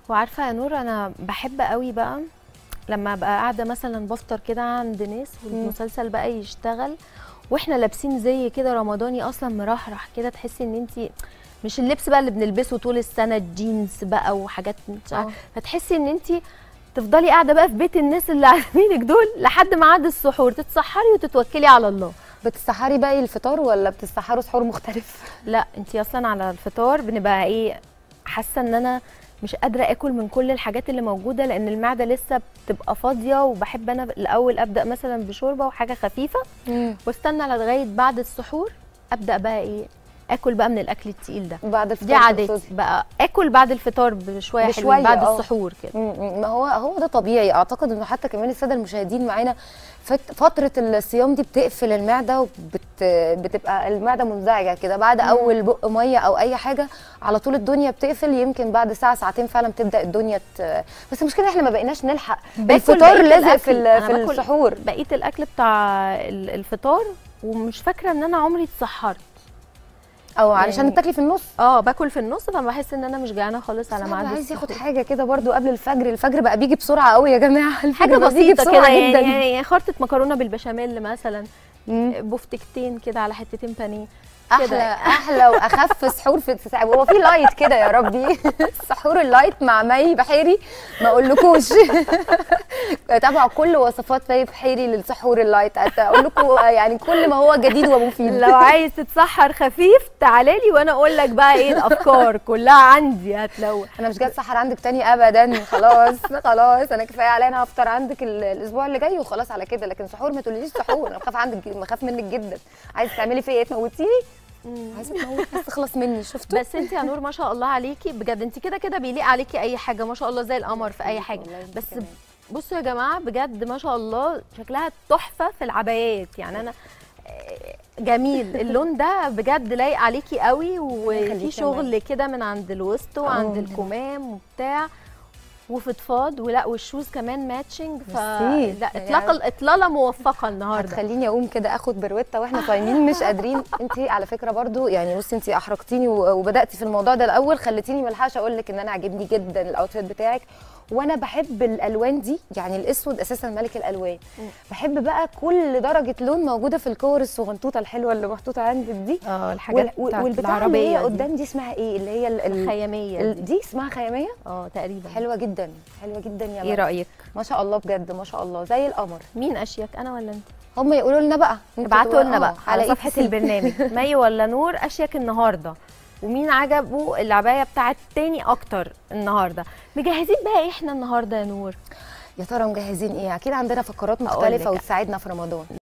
وعارفه يا نور انا بحب قوي بقى لما ابقى قاعده مثلا بفطر كده عند ناس والمسلسل بقى يشتغل واحنا لابسين زي كده رمضاني اصلا مرحرح كده تحسي ان انت مش اللبس بقى اللي بنلبسه طول السنه الجينز بقى وحاجات مش عارفة. آه. فتحسي ان انت تفضلي قاعده بقى في بيت الناس اللي عازمينك دول لحد ميعاد السحور تتسحري وتتوكلي على الله بتسحري باقي الفطار ولا بتسحروا سحور مختلف لا انت اصلا على الفطار بنبقى ايه حاسه ان انا مش قادره اكل من كل الحاجات اللي موجوده لان المعده لسه بتبقى فاضيه وبحب انا الاول ابدا مثلا بشوربه وحاجه خفيفه واستنى لغايه بعد السحور ابدا بقى ايه اكل بقى من الاكل التقيل ده بعد الفطار دي عادتي تقصدي. بقى اكل بعد الفطار بشويه بشوية، حلوين بعد اه. السحور كده م- م- ما هو هو ده طبيعي اعتقد انه حتى كمان الساده المشاهدين معانا فت- فتره الصيام دي بتقفل المعده وبت بتبقى المعده منزعجه كده بعد اول بق ميه او اي حاجه على طول الدنيا بتقفل يمكن بعد ساعه ساعتين فعلا بتبدا الدنيا ت... بس المشكله احنا ما بقيناش نلحق باكل الفطار بقية لازق في الأكل. ال- أنا في باكل السحور بقيه الاكل بتاع ال- الفطار ومش فاكره ان انا عمري اتسحرت او علشان يعني- تاكلي في النص اه باكل في النص فبحس ان انا مش جعانه خالص على على ميعاد عايز ياخد السحور. حاجه كده برضو قبل الفجر الفجر بقى بيجي بسرعه قوي يا جماعه الفجر حاجه بقى بيجي بسيطه بسرعة كده يعني, جدا يعني خرطه مكرونه بالبشاميل مثلا مم. بفتكتين كده على حتتين بانيه احلى كده. احلى واخف سحور في الساعه هو في لايت كده يا ربي السحور اللايت مع مي بحيري ما اقولكوش تابعوا كل وصفات مي بحيري للسحور اللايت اقول لكم يعني كل ما هو جديد ومفيد لو عايز تتسحر خفيف تعالى لي وانا اقول لك بقى ايه الافكار كلها عندي هتلون انا مش جايه اتسحر عندك تاني ابدا خلاص خلاص انا كفايه عليا انا هفطر عندك ال- الاسبوع اللي جاي وخلاص على كده لكن سحور ما تقوليش سحور انا بخاف عندك بخاف منك جدا عايزه تعملي فيا ايه تموتيني عايزه تموت بس تخلص مني شفتوا بس انت يا نور ما شاء الله عليكي بجد انت كده كده بيليق عليكي اي حاجه ما شاء الله زي القمر في اي حاجه والله انت بس كمان. بصوا يا جماعه بجد ما شاء الله شكلها تحفه في العبايات يعني انا آه، جميل اللون ده بجد لايق عليكي قوي يخليك وفي يا شغل كده من عند الوسط وعند اه. الكمام وبتاع وفضفاض ولا والشوز كمان ماتشنج ف ميرسي. لا يعني اطلاق اطلاله موفقه النهارده هتخليني اقوم كده اخد بروته واحنا صايمين مش قادرين انت على فكره برضو يعني بصي انت احرجتيني و- وبداتي في الموضوع ده الاول خليتيني ملحقش اقول لك ان انا عاجبني جدا الاوتفيت بتاعك وانا بحب الالوان دي يعني الاسود اساسا ملك الالوان بحب بقى كل درجه لون موجوده في الكور الصغنطوطه الحلوه اللي محطوطه عندك دي اه الحاجات وال- بتاعت والبتاع اللي هي العربيه دي. قدام دي اسمها ايه اللي هي ال- ال- الخياميه ال- دي. دي اسمها خياميه اه تقريبا حلوه جدا حلوه جدا يا ايه مريم. رايك ما شاء الله بجد ما شاء الله زي القمر مين اشيك انا ولا انت هم يقولوا لنا بقى انتوا ابعتوا تقولوا- لنا بقى آه، على إيه صفحه تسيب؟ البرنامج مي ولا نور اشيك النهارده ومين عجبه العبايه بتاعت تاني اكتر النهارده مجهزين بقى ايه احنا النهارده يا نور يا ترى مجهزين ايه اكيد عندنا فقرات أقول مختلفه لك. وتساعدنا في رمضان